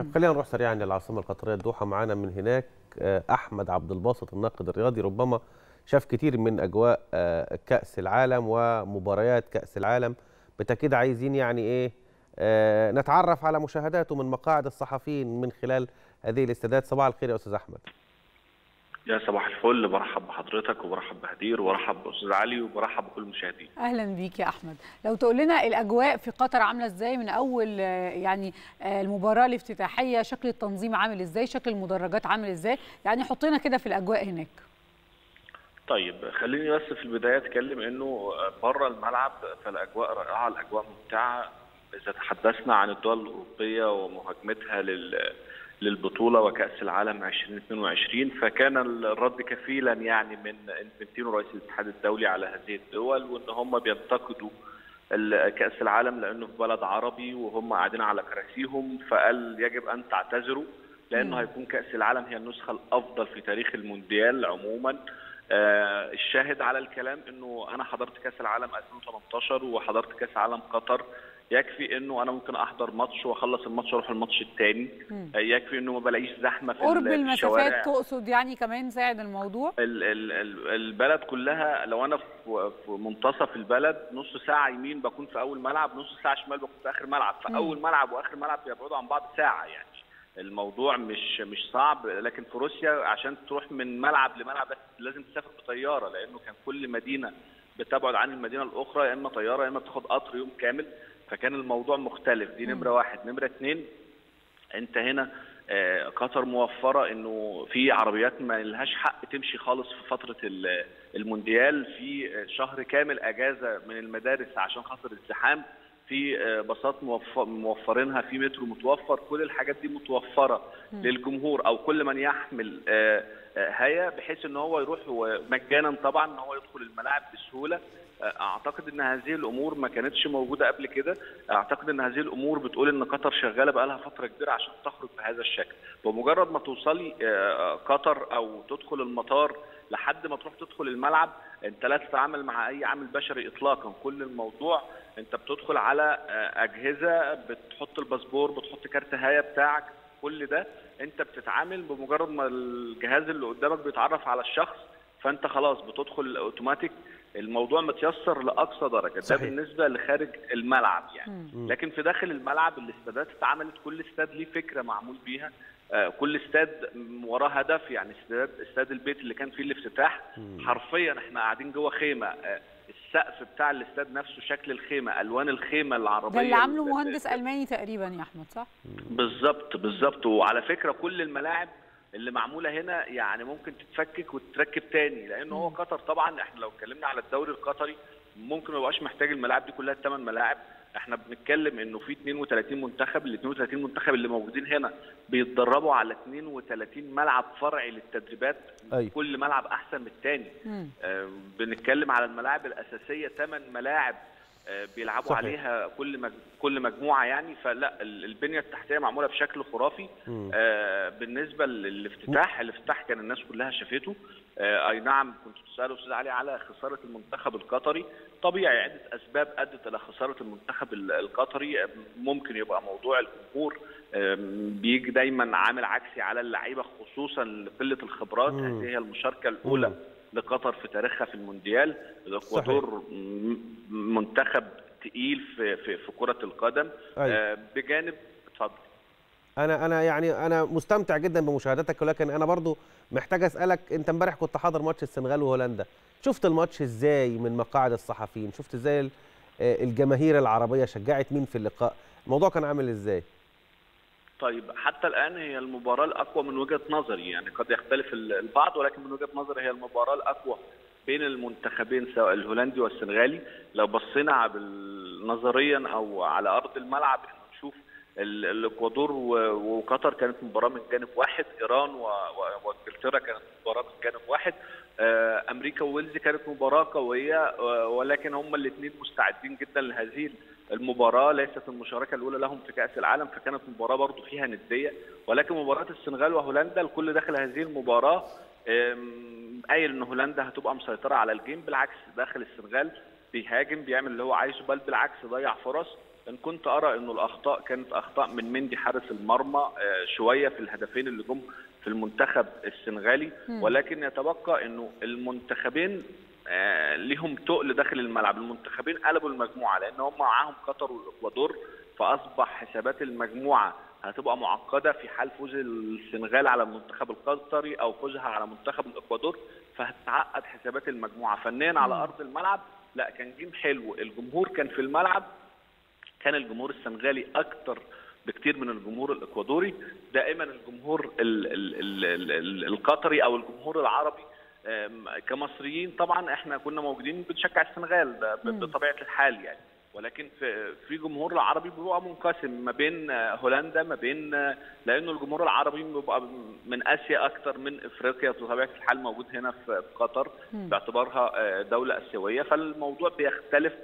طب خلينا نروح سريعا للعاصمه القطريه الدوحه معانا من هناك احمد عبد الباسط الناقد الرياضي ربما شاف كتير من اجواء كاس العالم ومباريات كاس العالم بالتاكيد عايزين يعني ايه نتعرف على مشاهداته من مقاعد الصحفيين من خلال هذه الاستادات صباح الخير يا استاذ احمد يا صباح الفل برحب بحضرتك وبرحب بهدير وبرحب باستاذ علي وبرحب بكل المشاهدين اهلا بيك يا احمد لو تقول لنا الاجواء في قطر عامله ازاي من اول يعني المباراه الافتتاحيه شكل التنظيم عامل ازاي شكل المدرجات عامل ازاي يعني حطينا كده في الاجواء هناك طيب خليني بس في البدايه اتكلم انه بره الملعب فالاجواء رائعه الاجواء ممتعه اذا تحدثنا عن الدول الاوروبيه ومهاجمتها لل للبطوله وكاس العالم 2022 فكان الرد كفيلا يعني من انفنتينو رئيس الاتحاد الدولي على هذه الدول وان هم بينتقدوا كاس العالم لانه في بلد عربي وهم قاعدين على كراسيهم فقال يجب ان تعتذروا لانه هيكون كاس العالم هي النسخه الافضل في تاريخ المونديال عموما آه الشاهد على الكلام انه انا حضرت كاس العالم 2018 وحضرت كاس عالم قطر يكفي انه انا ممكن احضر ماتش واخلص الماتش واروح الماتش الثاني يكفي انه ما بلاقيش زحمه في قرب المسافات تقصد يعني كمان ساعد الموضوع ال ال ال البلد كلها لو انا في منتصف البلد نص ساعه يمين بكون في اول ملعب نص ساعه شمال بكون في اخر ملعب فاول ملعب واخر ملعب بيبعدوا عن بعض ساعه يعني الموضوع مش مش صعب لكن في روسيا عشان تروح من ملعب لملعب بس لازم تسافر بطياره لانه كان كل مدينه بتبعد عن المدينه الاخرى يا اما طياره يا اما بتاخد قطر يوم كامل فكان الموضوع مختلف دي نمره واحد نمره اثنين انت هنا آه قطر موفره انه في عربيات ما لهاش حق تمشي خالص في فتره المونديال في شهر كامل اجازه من المدارس عشان خاطر الزحام في باصات موفرينها في مترو متوفر كل الحاجات دي متوفره م. للجمهور او كل من يحمل هيا بحيث ان هو يروح مجانا طبعا ان هو يدخل الملاعب بسهوله اعتقد ان هذه الامور ما كانتش موجوده قبل كده اعتقد ان هذه الامور بتقول ان قطر شغاله بقى لها فتره كبيره عشان تخرج بهذا الشكل بمجرد ما توصلي قطر او تدخل المطار لحد ما تروح تدخل الملعب انت لا تتعامل مع اي عامل بشري اطلاقا كل الموضوع انت بتدخل على اجهزه بتحط الباسبور بتحط كارت هيا بتاعك كل ده انت بتتعامل بمجرد ما الجهاز اللي قدامك بيتعرف على الشخص فانت خلاص بتدخل اوتوماتيك الموضوع متيسر لاقصى درجه صحيح. ده بالنسبه لخارج الملعب يعني مم. لكن في داخل الملعب الاستادات اتعملت كل استاد ليه فكره معمول بيها آه كل استاد وراه هدف يعني استاد استاد البيت اللي كان فيه الافتتاح مم. حرفيا احنا قاعدين جوه خيمه آه السقف بتاع الاستاد نفسه شكل الخيمه الوان الخيمه العربيه ده اللي عامله مهندس الماني تقريبا يا احمد صح بالظبط بالظبط وعلى فكره كل الملاعب اللي معموله هنا يعني ممكن تتفكك وتتركب تاني لان هو قطر طبعا احنا لو اتكلمنا على الدوري القطري ممكن ما يبقاش محتاج الملاعب دي كلها الثمان ملاعب احنا بنتكلم انه في 32 منتخب ال 32 منتخب اللي موجودين هنا بيتدربوا على 32 ملعب فرعي للتدريبات أي. كل ملعب احسن من الثاني آه بنتكلم على الملاعب الاساسيه 8 ملاعب آه بيلعبوا صحيح. عليها كل مج... كل مجموعه يعني فلا البنيه التحتيه معموله بشكل خرافي آه بالنسبه للافتتاح الافتتاح كان الناس كلها شافته آه اي نعم كنت تساله استاذ علي على خساره المنتخب القطري طبيعي عده اسباب ادت الى خساره المنتخب القطري ممكن يبقى موضوع الجمهور بيجي دايما عامل عكسي على اللعيبه خصوصا لقله الخبرات هذه هي المشاركه الاولى مم. لقطر في تاريخها في المونديال الاكوادور منتخب تقيل في في, في كره القدم أيوة. بجانب اتفضل انا انا يعني انا مستمتع جدا بمشاهدتك ولكن انا برضو محتاج اسالك انت امبارح كنت حاضر ماتش السنغال وهولندا شفت الماتش ازاي من مقاعد الصحفيين شفت ازاي الجماهير العربيه شجعت مين في اللقاء الموضوع كان عامل ازاي طيب حتى الان هي المباراه الاقوى من وجهه نظري يعني قد يختلف البعض ولكن من وجهه نظري هي المباراه الاقوى بين المنتخبين سواء الهولندي والسنغالي لو بصينا نظريا او على ارض الملعب نشوف الاكوادور وقطر كانت مباراه من جانب واحد ايران وانجلترا كانت مباراه من جانب واحد امريكا وويلز كانت مباراه قويه ولكن هم الاثنين مستعدين جدا لهذه المباراه ليست المشاركه الاولى لهم في كاس العالم فكانت مباراه برضو فيها نديه ولكن مباراه السنغال وهولندا الكل داخل هذه المباراه قايل ان هولندا هتبقى مسيطره على الجيم بالعكس داخل السنغال بيهاجم بيعمل اللي هو عايزه بل بالعكس ضيع فرص ان كنت ارى انه الاخطاء كانت اخطاء من مندي حارس المرمى شويه في الهدفين اللي جم في المنتخب السنغالي ولكن يتبقى انه المنتخبين ليهم تقل داخل الملعب المنتخبين قلبوا المجموعه لان هم معاهم قطر والاكوادور فاصبح حسابات المجموعه هتبقى معقده في حال فوز السنغال على المنتخب القطري او فوزها على منتخب الاكوادور فهتتعقد حسابات المجموعه فنيا على ارض الملعب لا كان جيم حلو الجمهور كان في الملعب كان الجمهور السنغالي اكتر بكتير من الجمهور الاكوادوري دائما الجمهور ال ال ال ال ال القطري او الجمهور العربي كمصريين طبعا احنا كنا موجودين بنشجع السنغال بطبيعه الحال يعني ولكن في في جمهور العربي بيبقى منقسم ما بين هولندا ما بين لانه الجمهور العربي بيبقى من اسيا اكتر من افريقيا بطبيعه الحال موجود هنا في قطر باعتبارها دوله اسيويه فالموضوع بيختلف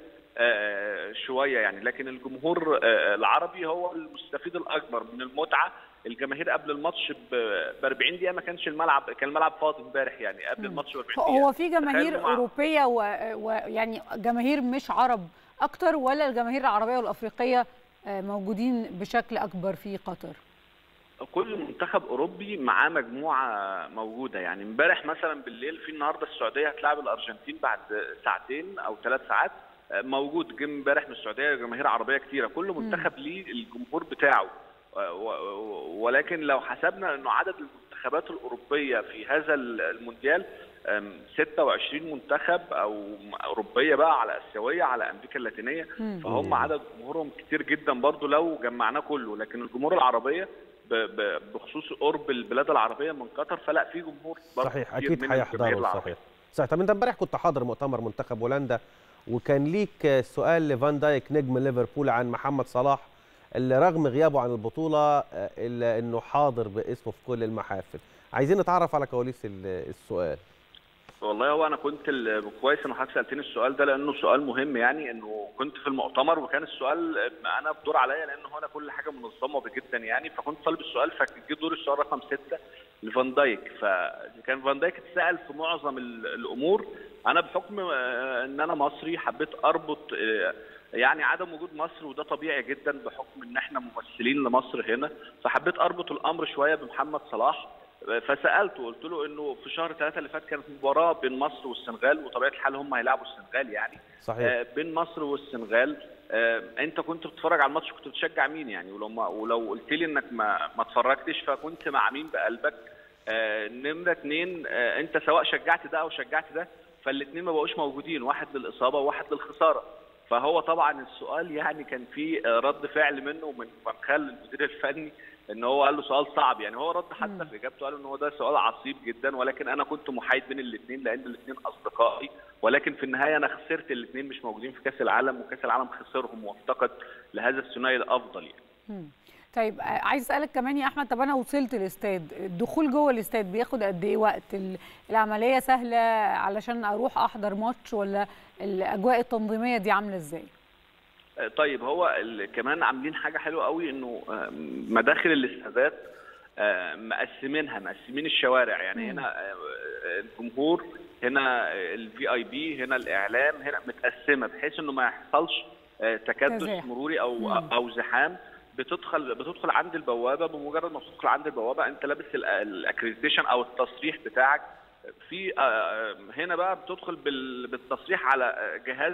شويه يعني لكن الجمهور العربي هو المستفيد الاكبر من المتعه الجماهير قبل الماتش ب 40 دقيقه ما كانش الملعب كان الملعب فاضي امبارح يعني قبل الماتش ب 40 دقيقه هو في جماهير اوروبيه ويعني و... جماهير مش عرب اكتر ولا الجماهير العربيه والافريقيه موجودين بشكل اكبر في قطر كل منتخب اوروبي معاه مجموعه موجوده يعني امبارح مثلا بالليل في النهارده السعوديه هتلاعب الارجنتين بعد ساعتين او ثلاث ساعات موجود جه امبارح من السعوديه جماهير عربيه كتيره كل منتخب ليه الجمهور بتاعه ولكن لو حسبنا انه عدد المنتخبات الاوروبيه في هذا المونديال 26 منتخب او اوروبيه بقى على اسيويه على امريكا اللاتينيه فهم عدد جمهورهم كتير جدا برضو لو جمعناه كله لكن الجمهور العربيه بخصوص قرب البلاد العربيه من قطر فلا في جمهور صحيح اكيد هيحضروا صحيح صحيح طب انت امبارح كنت حاضر مؤتمر منتخب هولندا وكان ليك سؤال لفان دايك نجم ليفربول عن محمد صلاح اللي رغم غيابه عن البطوله الا انه حاضر باسمه في كل المحافل عايزين نتعرف على كواليس السؤال والله هو انا كنت كويس ان حضرتك سالتني السؤال ده لانه سؤال مهم يعني انه كنت في المؤتمر وكان السؤال انا بدور عليا لان هنا كل حاجه منظمه جدا يعني فكنت طالب السؤال فجه دور السؤال رقم سته لفان دايك فكان فان دايك اتسال في معظم الامور انا بحكم ان انا مصري حبيت اربط يعني عدم وجود مصر وده طبيعي جدا بحكم ان احنا ممثلين لمصر هنا فحبيت اربط الامر شويه بمحمد صلاح فسالته قلت له انه في شهر ثلاثة اللي فات كانت مباراه بين مصر والسنغال وطبيعه الحال هم هيلعبوا السنغال يعني صحيح. آه بين مصر والسنغال آه انت كنت بتتفرج على الماتش كنت بتشجع مين يعني ولو ما ولو قلت لي انك ما ما اتفرجتش فكنت مع مين بقلبك آه نمره اثنين آه انت سواء شجعت ده او شجعت ده فالاثنين ما بقوش موجودين واحد للاصابه وواحد للخساره فهو طبعا السؤال يعني كان فيه رد فعل منه ومن فان خال المدير الفني ان هو قال له سؤال صعب يعني هو رد حتى في اجابته قال ان هو ده سؤال عصيب جدا ولكن انا كنت محايد بين الاثنين لان الاثنين اصدقائي ولكن في النهايه انا خسرت الاثنين مش موجودين في كاس العالم وكاس العالم خسرهم وافتقد لهذا الثنائي الافضل يعني. طيب عايز اسالك كمان يا احمد طب انا وصلت الاستاد الدخول جوه الاستاد بياخد قد ايه وقت العمليه سهله علشان اروح احضر ماتش ولا الاجواء التنظيميه دي عامله ازاي طيب هو كمان عاملين حاجه حلوه قوي انه مداخل الاستادات مقسمينها مقسمين الشوارع يعني هنا الجمهور هنا الفي اي بي هنا الاعلام هنا متقسمه بحيث انه ما يحصلش تكدس مروري او او زحام بتدخل بتدخل عند البوابه بمجرد ما بتدخل عند البوابه انت لابس الاكريديتيشن او التصريح بتاعك في هنا بقى بتدخل بالتصريح على جهاز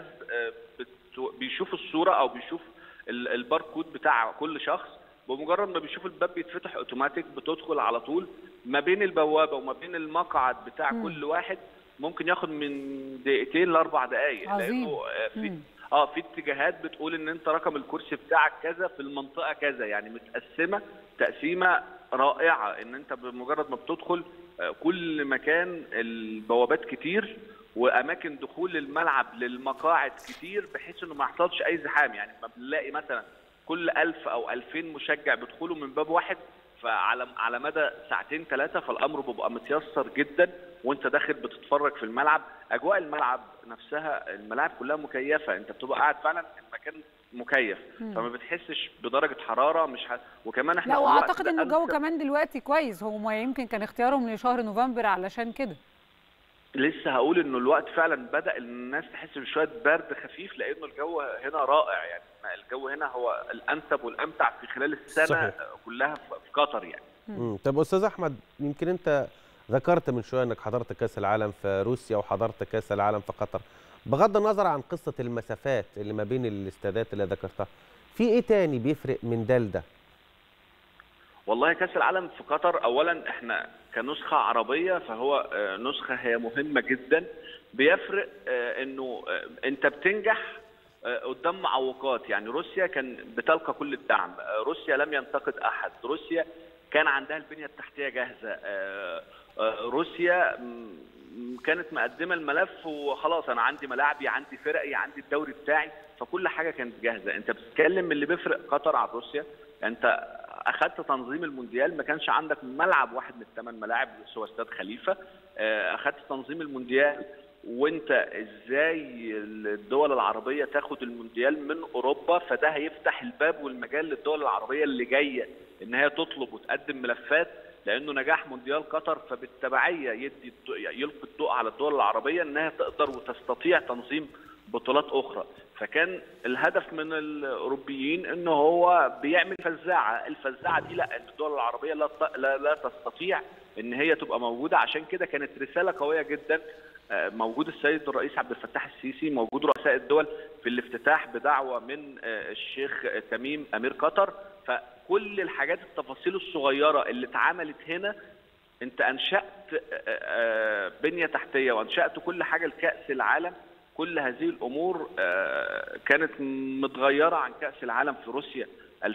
بيشوف الصوره او بيشوف الباركود بتاع كل شخص بمجرد ما بيشوف الباب بيتفتح اوتوماتيك بتدخل على طول ما بين البوابه وما بين المقعد بتاع م. كل واحد ممكن ياخد من دقيقتين لاربع دقائق لانه في اه في اتجاهات بتقول ان انت رقم الكرسي بتاعك كذا في المنطقه كذا يعني متقسمه تقسيمه رائعه ان انت بمجرد ما بتدخل كل مكان البوابات كتير واماكن دخول الملعب للمقاعد كتير بحيث انه ما يحصلش اي زحام يعني ما بنلاقي مثلا كل 1000 او 2000 مشجع بيدخلوا من باب واحد فعلى على مدى ساعتين ثلاثه فالامر بيبقى متيسر جدا وانت داخل بتتفرج في الملعب اجواء الملعب نفسها الملاعب كلها مكيفه انت بتبقى قاعد فعلا المكان مكيف مم. فما بتحسش بدرجه حراره مش ح... وكمان احنا لا في الوقت واعتقد ده ان الجو أنسب- كمان دلوقتي كويس هو ما يمكن كان اختيارهم لشهر نوفمبر علشان كده لسه هقول انه الوقت فعلا بدا الناس تحس بشويه برد خفيف لانه الجو هنا رائع يعني الجو هنا هو الانسب والامتع في خلال السنه صحيح. كلها في قطر يعني مم. طب استاذ احمد يمكن انت ذكرت من شويه انك حضرت كاس العالم في روسيا وحضرت كاس العالم في قطر بغض النظر عن قصه المسافات اللي ما بين الاستادات اللي ذكرتها في ايه تاني بيفرق من ده لده والله كاس العالم في قطر اولا احنا كنسخه عربيه فهو آه، نسخه هي مهمه جدا بيفرق آه، انه آه، انت بتنجح آه، قدام معوقات يعني روسيا كان بتلقى كل الدعم آه، روسيا لم ينتقد احد روسيا كان عندها البنيه التحتيه جاهزه آه، آه، روسيا مم، كانت مقدمه الملف وخلاص انا عندي ملاعبي عندي فرقي عندي الدوري بتاعي فكل حاجه كانت جاهزه انت بتتكلم اللي بيفرق قطر عن روسيا انت اخذت تنظيم المونديال ما كانش عندك ملعب واحد من الثمان ملاعب سوى استاد خليفه آه، اخذت تنظيم المونديال وانت ازاي الدول العربيه تاخد المونديال من اوروبا فده هيفتح الباب والمجال للدول العربيه اللي جايه ان هي تطلب وتقدم ملفات لانه نجاح مونديال قطر فبالتبعيه يدي يلقي الضوء على الدول العربيه انها تقدر وتستطيع تنظيم بطولات اخرى فكان الهدف من الاوروبيين ان هو بيعمل فزاعه الفزاعه دي لا الدول العربيه لا ت- لا, لا تستطيع ان هي تبقى موجوده عشان كده كانت رساله قويه جدا آه، موجود السيد الرئيس عبد الفتاح السيسي موجود رؤساء الدول في الافتتاح بدعوه من آه، الشيخ تميم امير قطر فكل الحاجات التفاصيل الصغيره اللي اتعملت هنا انت انشات آه، آه، بنيه تحتيه وانشات كل حاجه لكاس العالم كل هذه الامور آه، كانت متغيره عن كاس العالم في روسيا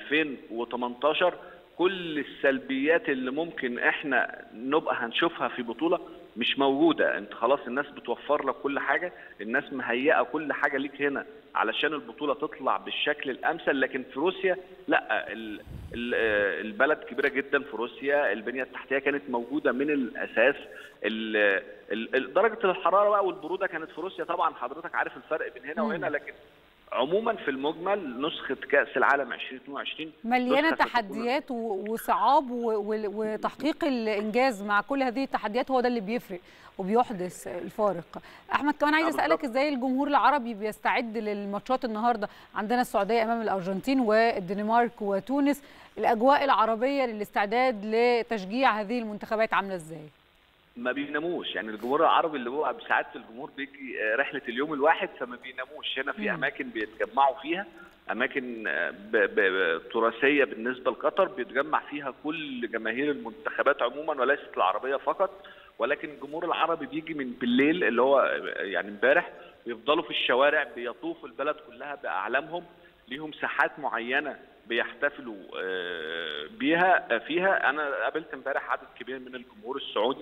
2018 كل السلبيات اللي ممكن احنا نبقى هنشوفها في بطوله مش موجوده انت خلاص الناس بتوفر لك كل حاجه الناس مهيئه كل حاجه ليك هنا علشان البطوله تطلع بالشكل الامثل لكن في روسيا لا ال- ال- آه، البلد كبيره جدا في روسيا البنيه التحتيه كانت موجوده من الاساس ال- ال- ال- درجه الحراره بقى والبروده كانت في روسيا طبعا حضرتك عارف الفرق بين هنا مم. وهنا لكن عموما في المجمل نسخه كاس العالم 2022 مليانه نسخة ستكون- تحديات و- وصعاب و- و- وتحقيق الانجاز مع كل هذه التحديات هو ده اللي بيفرق وبيحدث الفارق احمد كمان عايز آه، اسالك بالظبط. ازاي الجمهور العربي بيستعد للماتشات النهارده عندنا السعوديه امام الارجنتين والدنمارك وتونس الاجواء العربيه للاستعداد لتشجيع هذه المنتخبات عامله ازاي ما بيناموش يعني الجمهور العربي اللي هو بساعات الجمهور بيجي آه، رحله اليوم الواحد فما بيناموش هنا في مم. اماكن بيتجمعوا فيها اماكن آه، ب- ب- تراثيه بالنسبه لقطر بيتجمع فيها كل جماهير المنتخبات عموما وليست العربيه فقط ولكن الجمهور العربي بيجي من بالليل اللي هو آه، يعني امبارح بيفضلوا في الشوارع بيطوفوا البلد كلها باعلامهم ليهم ساحات معينه بيحتفلوا آه، بيها آه، فيها انا قابلت امبارح عدد كبير من الجمهور السعودي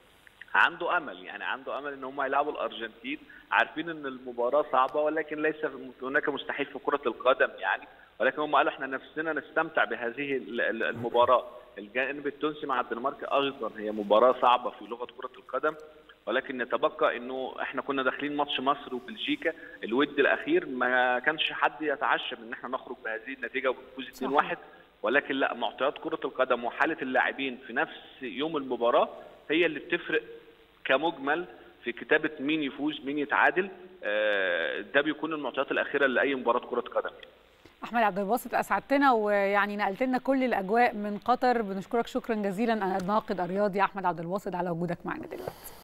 عنده امل يعني عنده امل ان هم يلعبوا الارجنتين عارفين ان المباراه صعبه ولكن ليس هناك مستحيل في كره القدم يعني ولكن هم قالوا احنا نفسنا نستمتع بهذه ال- ال- المباراه الجانب التونسي مع الدنمارك ايضا هي مباراه صعبه في لغه كره القدم ولكن يتبقى انه احنا كنا داخلين ماتش مصر وبلجيكا الود الاخير ما كانش حد يتعشم ان احنا نخرج بهذه النتيجه ونفوز 2-1 ولكن لا معطيات كره القدم وحاله اللاعبين في نفس يوم المباراه هي اللي بتفرق كمجمل في كتابه مين يفوز مين يتعادل آه، ده بيكون المعطيات الاخيره لاي مباراه كره قدم احمد عبد الباسط اسعدتنا ويعني نقلت لنا كل الاجواء من قطر بنشكرك شكرا جزيلا الناقد الرياضي احمد عبد الباسط على وجودك معنا دلوقتي